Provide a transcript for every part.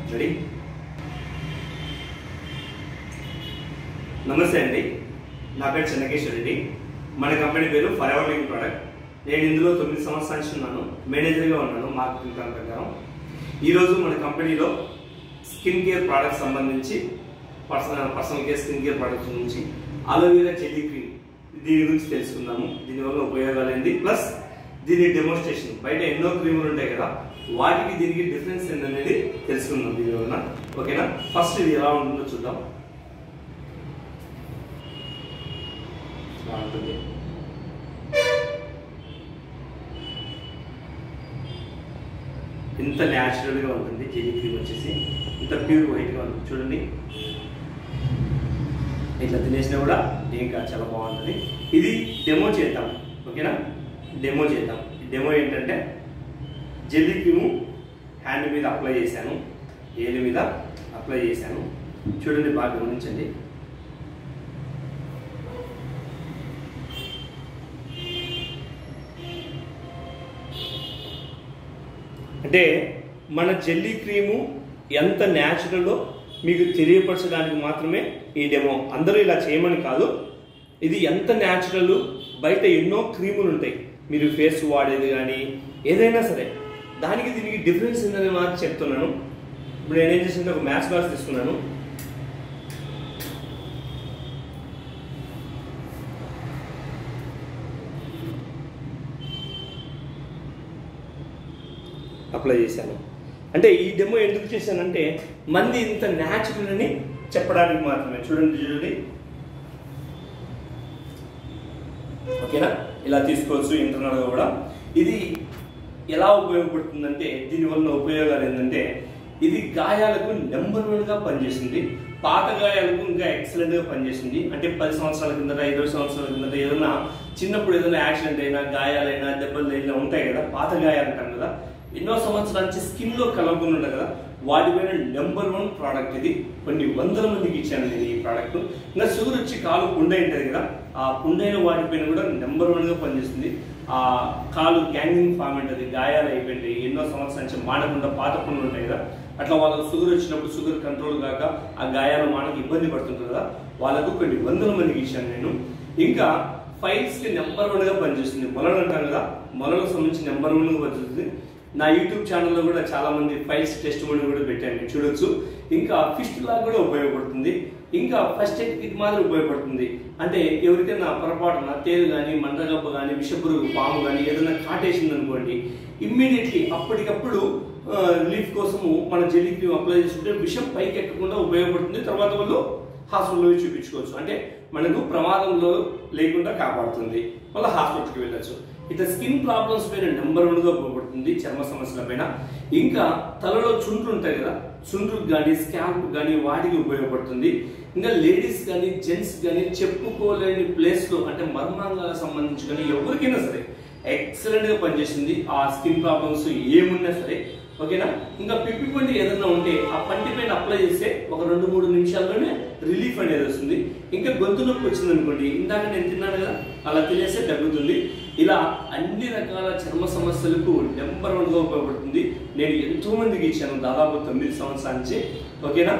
ready నమస్తే అండి నా పేరు చెన్నకేశ్వర రెడ్డి మన కంపెనీ పేరు ఫర్ ఎవర్ లింక్ ప్రోడక్ట్ నేను ఇందులో తొమ్మిది సంవత్సరాల నుంచి ఉన్నాను మేనేజర్గా ఉన్నాను మార్కెటింగ్ ప్లాన్ ప్రకారం ఈరోజు మన కంపెనీలో స్కిన్ కేర్ ప్రోడక్ట్స్ సంబంధించి personal personal care skin care products నుంచి అలోవెరా జెల్లీ క్రీమ్ దీని గురించి తెలుసుకుందాము దీనివల్ల ఉపయోగాలు ఏంటి ప్లస్ దీని డెమోన్స్ట్రేషన్ బయట ఎన్నో క్రీములు ఉంటాయి కదా వాటికి దీనికి డిఫరెన్స్ ఏంటనేది తెలుసుకుందాం దీని వలన ఓకేనా ఫస్ట్ ఇది ఎలా ఉంటుందో చూద్దాం ఇలా ఉంటుంది ఇంత న్యాచురల్గా ఉంటుంది జెల్లీ క్రీమ్ వచ్చేసి ఇంత ప్యూర్ వైట్గా ఉంటుంది చూడండి ఇట్లా తినేసినా కూడా ఏం కాదు చాలా బాగుంటుంది ఇది డెమో చేద్దాం ఓకేనా డెమో చేద్దాం డెమో ఏంటంటే జెల్లీ క్రీము హ్యాండ్ మీద అప్లై చేశాను ఏలు మీద అప్లై చేశాను చూడండి బాగా గమనించండి అంటే మన జెల్లీ క్రీము ఎంత న్యాచురలో మీకు తెలియపరచడానికి మాత్రమే ఈ డెమో అందరూ ఇలా చేయమని కాదు ఇది ఎంత న్యాచురల్ బయట ఎన్నో క్రీములు ఉంటాయి మీరు ఫేస్ వాడేది కానీ ఏదైనా సరే దానికి దీనికి డిఫరెన్స్ ఉందని మాత్రం చెప్తున్నాను ఇప్పుడు నేనేం చేసింటే ఒక మ్యాథ్స్ బాక్స్ తీసుకున్నాను అప్లై చేశాను అంటే ఈ డెమో ఎందుకు చేశానంటే మంది ఇంత న్యాచురల్ అని చెప్పడానికి మాత్రమే చూడండి చూడండి ఓకేనా ఇలా తీసుకోవచ్చు ఇంటర్నల్గా కూడా ఇది ఎలా ఉపయోగపడుతుందంటే దీనివల్ల ఉపయోగాలు ఏంటంటే ఇది గాయాలకు నెంబర్ వన్గా పనిచేసింది పాత గాయాలకు ఇంకా ఎక్సలెంట్గా పనిచేసింది అంటే పది సంవత్సరాల కిందట ఇరవై సంవత్సరాల కిందట ఏదైనా చిన్నప్పుడు ఏదైనా యాక్సిడెంట్ అయినా గాయాలైనా దెబ్బలు అయినా ఉంటాయి కదా పాత గాయాలు అంటాం కదా ఎన్నో సంవత్సరాల నుంచి స్కిన్ లో కలవకుండా ఉండదు కదా వాటిపైన నెంబర్ వన్ ప్రోడక్ట్ ఇది కొన్ని వందల మందికి ఇచ్చాను నేను ఈ ప్రోడక్ట్ ఇంకా షుగర్ వచ్చి కాలు పుండ ఉంటుంది కదా ఆ పుండైన వాటిపైన కూడా నెంబర్ వన్ గా పనిచేస్తుంది ఆ కాలు గ్యాంగింగ్ ఫామ్ ఉంటుంది గాయాలు అయిపోయింది ఎన్నో సంవత్సరాల నుంచి మాడకుండా పాత పుండ్లు ఉంటాయి కదా అట్లా వాళ్ళకి షుగర్ వచ్చినప్పుడు షుగర్ కంట్రోల్ కాక ఆ గాయాలు మానకు ఇబ్బంది పడుతుంటుంది కదా వాళ్ళకు కొన్ని వందల మందికి ఇచ్చాను నేను ఇంకా ఫైల్స్ కి నెంబర్ వన్ గా పనిచేస్తుంది మొలలు అంటాం కదా మొలలకు సంబంధించి నెంబర్ వన్ గా పనిచేస్తుంది నా యూట్యూబ్ ఛానల్లో కూడా చాలా మంది ఫైల్స్ టెస్ట్ మనీ కూడా పెట్టాను మీరు చూడొచ్చు ఇంకా ఫిస్ట్ లాగా కూడా ఉపయోగపడుతుంది ఇంకా ఫస్ట్ ఎయిడ్ కిట్ మాదిరి ఉపయోగపడుతుంది అంటే ఎవరికైనా పొరపాటున తేలు కానీ మండగబ్బ కానీ విషపురుగు పాము కానీ ఏదైనా కాటేసింది అనుకోండి ఇమ్మీడియట్లీ అప్పటికప్పుడు రిలీఫ్ కోసము మన జెల్లీ క్రీమ్ అప్లై చేసుకుంటే విషం పైకి ఎక్కకుండా ఉపయోగపడుతుంది తర్వాత వాళ్ళు హాస్పిటల్లో చూపించుకోవచ్చు అంటే మనకు ప్రమాదంలో లేకుండా కాపాడుతుంది మళ్ళీ హాస్పిటల్కి వెళ్ళచ్చు ఇట్లా స్కిన్ ప్రాబ్లమ్స్ పైన నెంబర్ వన్ గా ఉపయోగపడుతుంది చర్మ సమస్యల పైన ఇంకా తలలో చుండ్రు ఉంటాయి కదా చుండ్రుకు కానీ స్కాల్ప్ కానీ వాటికి ఉపయోగపడుతుంది ఇంకా లేడీస్ కానీ జెంట్స్ కానీ చెప్పుకోలేని ప్లేస్ లో అంటే మర్మాంగాలకు సంబంధించి కానీ ఎవరికైనా సరే ఎక్సలెంట్ గా పనిచేస్తుంది ఆ స్కిన్ ప్రాబ్లమ్స్ ఏమున్నా సరే ఓకేనా ఇంకా పిప్పి పండి ఏదైనా ఉంటే ఆ పంటి పైన అప్లై చేస్తే ఒక రెండు మూడు నిమిషాల్లోనే రిలీఫ్ అనేది వస్తుంది ఇంకా గొంతు నొప్పి వచ్చింది అనుకోండి ఇందాక నేను తిన్నాను కదా అలా తినేస్తే తగ్గుతుంది ఇలా అన్ని రకాల చర్మ సమస్యలకు నెంబర్ వన్ గా ఉపయోగపడుతుంది నేను ఎంతో మందికి ఇచ్చాను దాదాపు తొమ్మిది సంవత్సరాల నుంచి ఓకేనా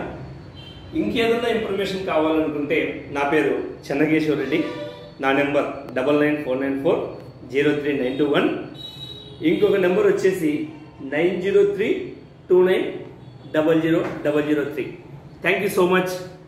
ఇంకేదైనా ఇన్ఫర్మేషన్ కావాలనుకుంటే నా పేరు చెన్నకేశ్వర రెడ్డి నా number double nine four nine four zero three nine two one ఇంకొక నెంబర్ వచ్చేసి nine zero three two nine double zero double zero three thank you so much